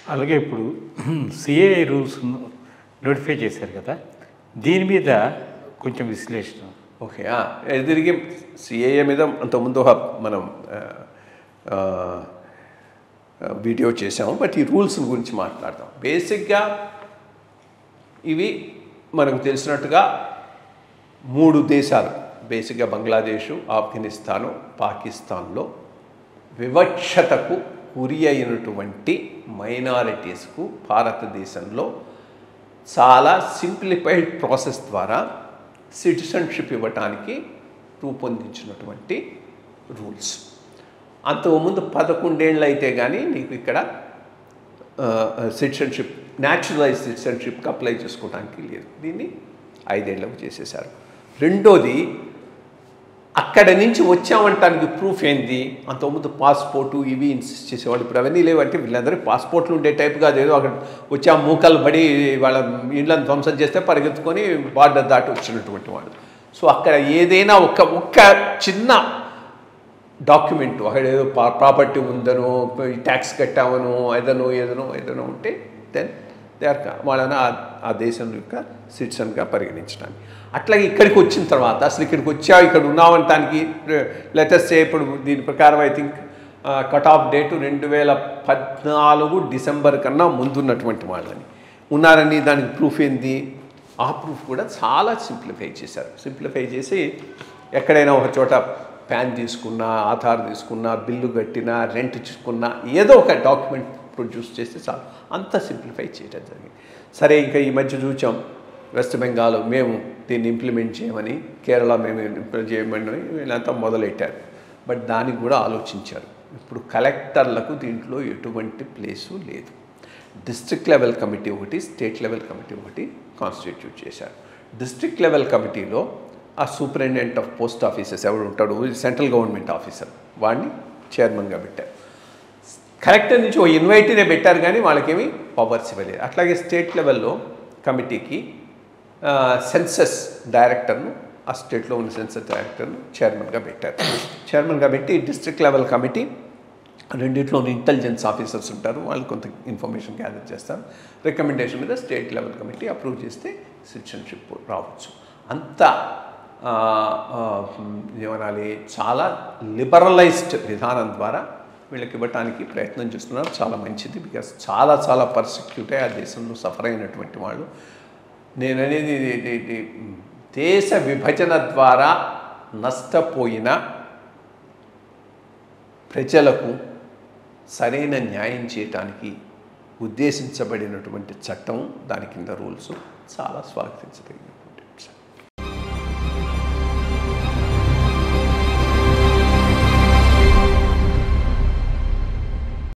అలాగే ఇప్పుడు CAI rules notify చేశారు కదా దీని మీద కొంచెం విశ్లేషణ ఓకే ఆ, తిరిగి సిఏఏ మీద అంతకుముందు ఒక మనం ఆ, ఆ, వీడియో చేసాము బట్ ఈ రూల్స్ గురించి మాట్లాడదాం బేసిక్గా ఇవి మనకు తెలిసినట్టుగా మూడు దేశాలు బేసిక్గా బంగ్లాదేశు ఆఫ్ఘనిస్తాను పాకిస్తాన్లో వివక్షతకు గురి అయినటువంటి మైనారిటీస్కు భారతదేశంలో చాలా సింప్లిఫైడ్ ప్రాసెస్ ద్వారా సిటిజన్షిప్ ఇవ్వటానికి రూపొందించినటువంటి రూల్స్ అంతకుముందు పదకొండేళ్ళు అయితే కానీ నీకు ఇక్కడ సిటిజన్షిప్ న్యాచురలైజ్ సిటిజన్షిప్కి అప్లై చేసుకోవడానికి లేదు దీన్ని ఐదేళ్లకు చేసేశారు రెండోది అక్కడ నుంచి వచ్చామంటానికి ప్రూఫ్ ఏంది అంతకుముందు పాస్పోర్టు ఇవి ఇన్సిస్ట్ చేసేవాళ్ళు ఇప్పుడు అవన్నీ లేవంటే వీళ్ళందరికీ పాస్పోర్ట్లు ఉండే టైప్ కాదు ఏదో అక్కడ వచ్చా మూకలు పడి వాళ్ళ ఇండ్లను ధ్వంసం చేస్తే పరిగెత్తుకొని బార్డర్ దాటి వచ్చినటువంటి వాళ్ళు సో అక్కడ ఏదైనా ఒక ఒక్క చిన్న డాక్యుమెంట్ అక్కడ ఏదో ప్రాపర్టీ ఉందనో ట్యాక్స్ కట్టామనో ఏదనో ఏదనో ఏదనో ఉంటే దెన్ దే ఆర్ వాళ్ళని ఆ- ఆ దేశం యొక్క సిటిజన్గా పరిగణించడానికి అట్లాగే ఇక్కడికి వచ్చిన తర్వాత అసలు ఇక్కడికి వచ్చా ఇక్కడ ఉన్నామంటానికి లెటెస్ట్ ఇప్పుడు దీని ప్రకారం I think cut off date రెండు వేల పద్నాలుగు డిసెంబర్ కన్నా ముందున్నటువంటి వాళ్ళని ఉన్నారని దానికి ప్రూఫ్ ఏంది ఆ ప్రూఫ్ కూడా చాలా సింప్లిఫై చేశారు సింప్లిఫై చేసి ఎక్కడైనా ఒక చోట ప్యాన్ తీసుకున్నా ఆధార్ తీసుకున్నా బిల్లు కట్టినా రెంట్ తీసుకున్నా ఏదో ఒక డాక్యుమెంట్ ప్రొడ్యూస్ చేస్తే చాలు అంత సింప్లిఫై చేయడం జరిగింది సరే ఇంకా ఈ మధ్య చూచాం వెస్ట్ బెంగాల్ మేము దీన్ని ఇంప్లిమెంట్ చేయమని కేరళ మేము ఇంప్లిమెంట్ చేయమని వీళ్ళంతా మొదలెట్టారు బట్ దానికి కూడా ఆలోచించారు ఇప్పుడు కలెక్టర్లకు దీంట్లో ఎటువంటి ప్లేసు లేదు డిస్ట్రిక్ట్ లెవెల్ కమిటీ ఒకటి స్టేట్ లెవెల్ కమిటీ ఒకటి కాన్స్టిట్యూట్ చేశారు డిస్ట్రిక్ట్ లెవెల్ కమిటీలో ఆ సూపరింటెండెంట్ ఆఫ్ పోస్ట్ ఆఫీసెస్ ఎవడు ఉంటాడు సెంట్రల్ గవర్నమెంట్ ఆఫీసర్ వాడిని చైర్మన్గా పెట్టారు కలెక్టర్ నుంచి ఓ ఇన్వైటీనే పెట్టారు కానీ వాళ్ళకేమి పవర్స్ ఇవ్వలేదు అట్లాగే స్టేట్ లెవెల్లో కమిటీకి సెన్సస్ డైరెక్టర్ను ఆ స్టేట్లో ఉన్న సెన్సస్ డైరెక్టర్ను చైర్మన్గా పెట్టారు చైర్మన్గా పెట్టి డిస్ట్రిక్ట్ లెవెల్ కమిటీ రెండిట్లో ఇంటెలిజెన్స్ ఆఫీసర్స్ ఉంటారు వాళ్ళు కొంత ఇన్ఫర్మేషన్ గ్యాదర్ చేస్తారు రికమెండేషన్ మీద స్టేట్ లెవెల్ కమిటీ అప్రూవ్ చేస్తే సిటిజన్షిప్ రావచ్చు అంత ఆ, ఆ, ఏమనాలి చాలా లిబరలైజ్డ్ విధానం ద్వారా వీళ్ళకి ఇవ్వటానికి ప్రయత్నం చేస్తున్నారు చాలా మంచిది బికాస్ చాలా చాలా పర్సిక్యూట్ ఆ దేశంలో సఫర్ అయినటువంటి వాళ్ళు నేను అనేది ఇది- ఇది- ఇది దేశ విభజన ద్వారా నష్టపోయిన ప్రజలకు సరైన న్యాయం చేయటానికి ఉద్దేశించబడినటువంటి చట్టం దాని కింద రూల్స్ చాలా స్వాగతించదగినవి